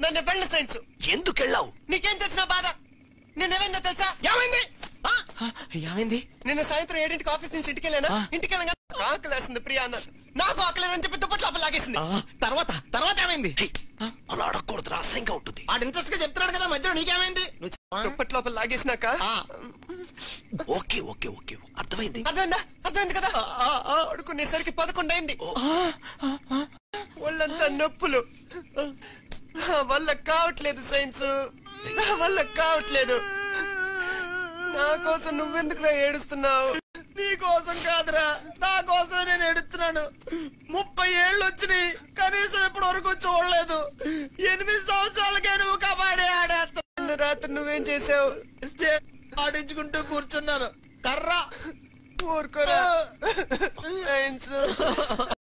నన్ను వెళ్ళి సైన్స్ ఎందుకెళ్ళావు నీకేం తెలిసిన బాధ నిన్నేమైందో తెలుసా ఏమైంది ఆ? ఏమైంది నిన్న సాయంత్రం ఏడింటికి ఆఫీస్ నుంచి ఇంటికి వెళ్ళానా ఆ. ఇంటికి వెళ్ళగా ఆకలేస్తుంది ప్రియా అన్నది నాకు ఆకలేదని చెప్పి దుప్పట్లు లోపల లాగేసింది ఆ, తర్వాత తర్వాత ఏమైంది అలా అడగకూడదు అసహ్యంగా ఉంటుంది ఆడు ఇంట్రెస్ట్ గా చెప్తున్నాడు కదా మధ్యలో నీకేమైంది దుప్పటి లోపల లాగేసినాక ఓకే ఓకే ఓకే అర్థమైంది అర్థమైందా అర్థమైంది కదా పడుకునేసరికి పదకొండు అయింది ఒళ్ళంతా నొప్పులు నా వల్ల కావట్లేదు సైన్స్ నా వల్ల కావట్లేదు నా కోసం నువ్వెందుకురా ఏడుస్తున్నావు నీ కోసం కాదురా నా కోసం నేను ఏడుస్తున్నాను ముప్పై ఏళ్ళు వచ్చినాయి కనీసం ఇప్పటి వరకు చూడలేదు ఎనిమిది సంవత్సరాలకే నువ్వు కబాడీ ఆడేస్తున్నాను రాత్రి నువ్వేం చేసావు స్టే- ఆడించుకుంటూ కూర్చున్నాను కర్ర ఊరుకోరా సైన్స్